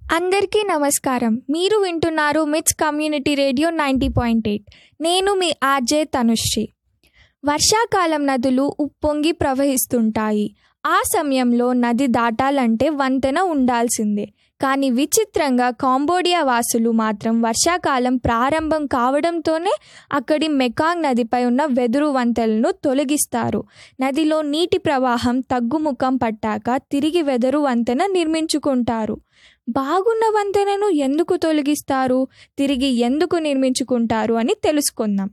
అందరికీ నమస్కారం మీరు వింటున్నారు MITS community radio ninety point eight నేను మీ ఆర్జే తనుశ్రీ వర్షాకాలం నదులు ఉప్పొంగి ప్రవహిస్తుంటాయి ఆ సమయంలో నది దాటాలంటే వంతెన ఉండాల్సిందే కానీ విచిత్రంగా కాంబోడియా వాసులు మాత్రం వర్షాకాలం ప్రారంభం కావడంతోనే అక్కడి మెకాంగ్ నదిపై ఉన్న వెదురు వంతెనలను తొలగిస్తారు నదిలో నీటి ప్రవాహం తగ్గుముఖం పట్టాక తిరిగి వెదురు వంతెన నిర్మించుకుంటారు బాగున్న వంతెనను ఎందుకు తొలగిస్తారు తిరిగి ఎందుకు నిర్మించుకుంటారు అని తెలుసుకుందాం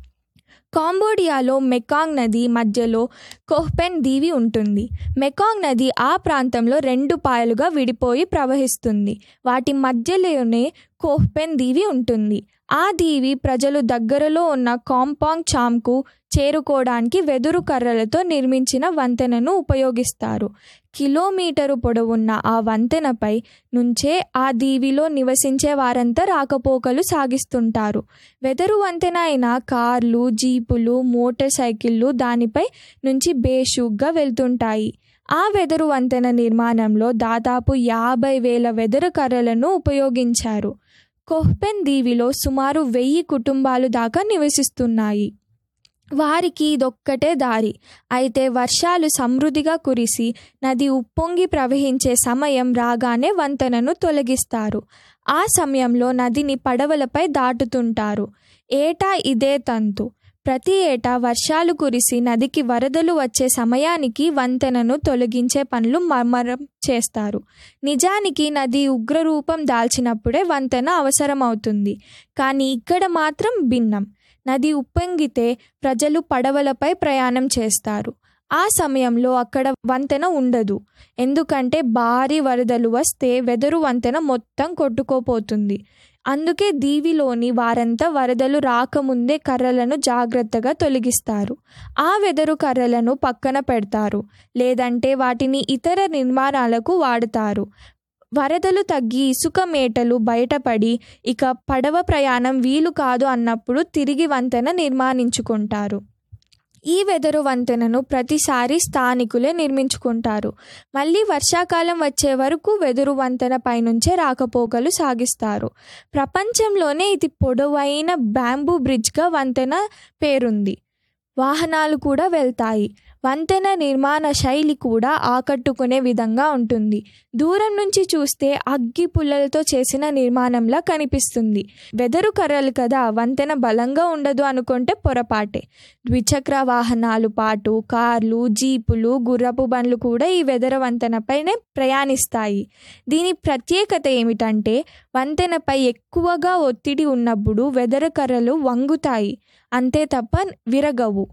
కాంబోడియాలో మెకాంగ్ నది మధ్యలో కోహ్పెన్ దీవి ఉంటుంది మెకాంగ్ నది ఆ ప్రాంతంలో రెండు పాయలుగా విడిపోయి ప్రవహిస్తుంది వాటి మధ్యలోనే కోహ్పెన్ దీవి ఉంటుంది ఆ దీవి ప్రజలు దగ్గరలో ఉన్న కాంపాంగ్ చామ్కు చేరుకోవడానికి వెదురు కర్రలతో నిర్మించిన వంతెనను ఉపయోగిస్తారు కిలోమీటరు పొడవున్న ఆ వంతెనపై నుంచే ఆ దీవిలో నివసించే వారంతా రాకపోకలు సాగిస్తుంటారు వెదరు వంతెన అయిన కార్లు జీపులు మోటార్ సైకిళ్ళు దానిపై నుంచి బేషుగ్గా వెళ్తుంటాయి ఆ వెదురు వంతెన నిర్మాణంలో దాదాపు యాభై వేల వెదురు కర్రలను ఉపయోగించారు కొహ్పెన్ దీవిలో సుమారు వెయ్యి కుటుంబాలు దాకా నివసిస్తున్నాయి వారికి ఇదొక్కటే దారి అయితే వర్షాలు సమృద్ధిగా కురిసి నది ఉప్పొంగి ప్రవహించే సమయం రాగానే వంతెనను తొలగిస్తారు ఆ సమయంలో నదిని పడవలపై దాటుతుంటారు ఏటా ఇదే తంతు ప్రతి ఏటా వర్షాలు కురిసి నదికి వరదలు వచ్చే సమయానికి వంతెనను తొలగించే పనులు మర్మరం చేస్తారు నిజానికి నది ఉగ్రరూపం దాల్చినప్పుడే వంతెన అవసరమవుతుంది కానీ ఇక్కడ మాత్రం భిన్నం నది ఉప్పొంగితే ప్రజలు పడవలపై ప్రయాణం చేస్తారు ఆ సమయంలో అక్కడ వంతెన ఉండదు ఎందుకంటే భారీ వరదలు వస్తే వెదరు వంతెన మొత్తం కొట్టుకోపోతుంది అందుకే దీవిలోని వారంతా వరదలు రాకముందే కర్రలను జాగ్రత్తగా తొలగిస్తారు ఆ వెదరు కర్రలను పక్కన పెడతారు లేదంటే వాటిని ఇతర నిర్మాణాలకు వాడతారు వరదలు తగ్గి ఇసుక మేటలు బయటపడి ఇక పడవ ప్రయాణం వీలు కాదు అన్నప్పుడు తిరిగి వంతెన నిర్మాణించుకుంటారు ఈ వెదరు వంతెనను ప్రతిసారి స్థానికులే నిర్మించుకుంటారు మళ్ళీ వర్షాకాలం వచ్చే వరకు వెదురు వంతెన పైనుంచే రాకపోకలు సాగిస్తారు ప్రపంచంలోనే ఇది పొడవైన బ్యాంబూ బ్రిడ్జ్గా వంతెన పేరుంది వాహనాలు కూడా వెళ్తాయి వంతెన నిర్మాణ శైలి కూడా ఆకట్టుకునే విధంగా ఉంటుంది దూరం నుంచి చూస్తే అగ్గి పుల్లలతో చేసిన నిర్మాణంలా కనిపిస్తుంది వెదరు కర్రలు కదా వంతెన బలంగా ఉండదు అనుకుంటే పొరపాటే ద్విచక్ర వాహనాలు పాటు కార్లు జీపులు గుర్రపు బండ్లు కూడా ఈ వెదర వంతెనపైనే ప్రయాణిస్తాయి దీని ప్రత్యేకత ఏమిటంటే వంతెనపై ఎక్కువగా ఒత్తిడి ఉన్నప్పుడు వెదర కర్రలు వంగుతాయి అంతే తప్ప విరగవు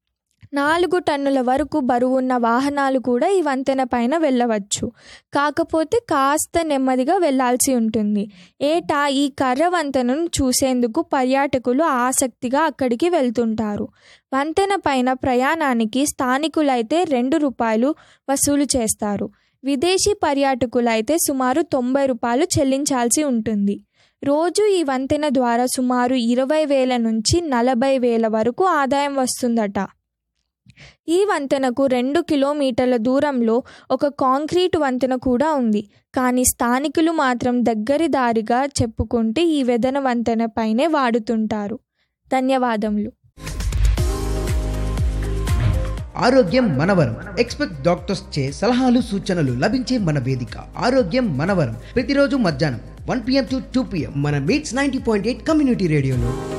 నాలుగు టన్నుల వరకు బరువున్న వాహనాలు కూడా ఈ వంతెన పైన వెళ్ళవచ్చు కాకపోతే కాస్త నెమ్మదిగా వెళ్లాల్సి ఉంటుంది ఏటా ఈ కర్ర వంతెనను చూసేందుకు పర్యాటకులు ఆసక్తిగా అక్కడికి వెళ్తుంటారు వంతెన పైన ప్రయాణానికి స్థానికులైతే రెండు రూపాయలు వసూలు చేస్తారు విదేశీ పర్యాటకులైతే సుమారు తొంభై రూపాయలు చెల్లించాల్సి ఉంటుంది రోజు ఈ వంతెన ద్వారా సుమారు ఇరవై వేల నుంచి నలభై వేల వరకు ఆదాయం వస్తుందట ఈ వంతెనకు రెండు కిలోమీటర్ల దూరంలో ఒక కాంక్రీట్ వంతెన కూడా ఉంది కానీ స్థానికులు మాత్రం దగ్గరి దారిగా చెప్పుకుంటే ఈ వెదన వంతెన పైనే వాడుతుంటారు ధన్యవాదములు ఆరోగ్యం మనవరం ఎక్స్పెక్ట్ డాక్టర్స్ చే సలహాలు సూచనలు లభించే మన వేదిక ఆరోగ్యం మనవరం ప్రతిరోజు మధ్యాహ్నం one PM to two PM మన MITS ninety point eight community రేడియోలో